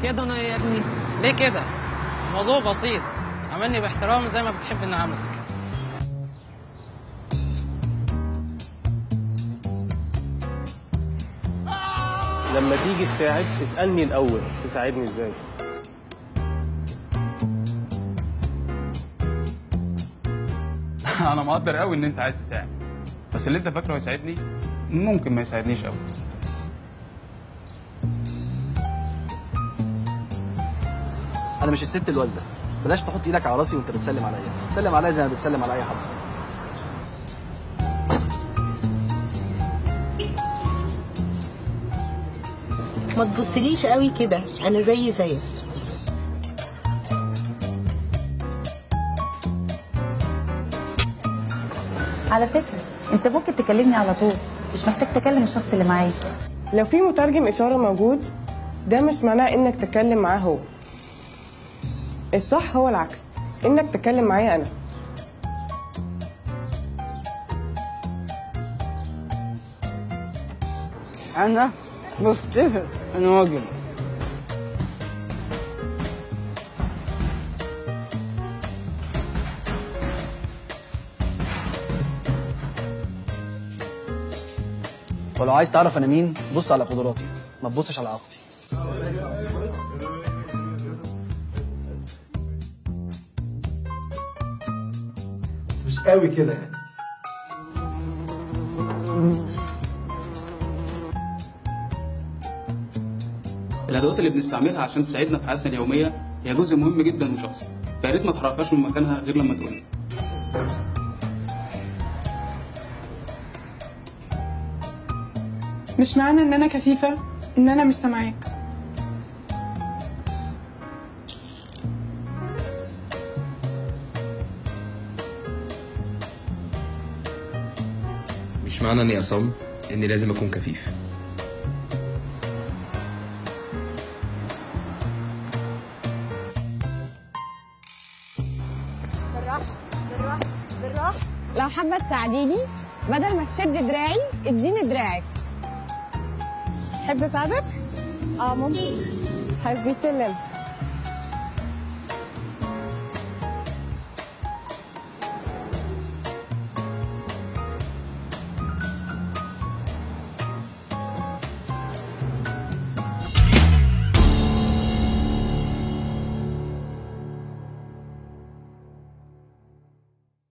كده انا يا ابني ليه كده الموضوع بسيط عاملني باحترام زي ما بتحب اني اعمل لما تيجي تساعد اسألني الأول تساعدني ازاي انا مقدر قوي ان انت عايز تساعد بس اللي انت فاكره يساعدني ممكن ما يساعدنيش قوي انا مش الست الوالده بلاش تحط ايدك على راسي وانت بتسلم عليا سلم عليا زي ما بتسلم على اي حد ما تبصليش قوي كده انا زي زيك على فكرة انت ممكن تكلمني على طول مش محتاج تكلم الشخص اللي معايا لو في مترجم اشاره موجود ده مش معناه انك تتكلم معاه هو الصح هو العكس انك تتكلم معايا انا انا متفق ان واجب ولو عايز تعرف انا مين بص على قدراتي ما تبصش على عقلي بس مش قوي كده يعني الادوات اللي بنستعملها عشان تساعدنا في حياتنا اليوميه هي جزء مهم جدا وشخصي فيا ريت ما تحركهاش من مكانها غير لما تقول مش معنى ان انا كفيفه ان انا مش سامعاك مش معنى اني اصم اني لازم اكون كفيف لو حابه تساعديني بدل ما تشدي دراعي اديني دراعك تحب اساعدك اه ممكن عايز بيه سلم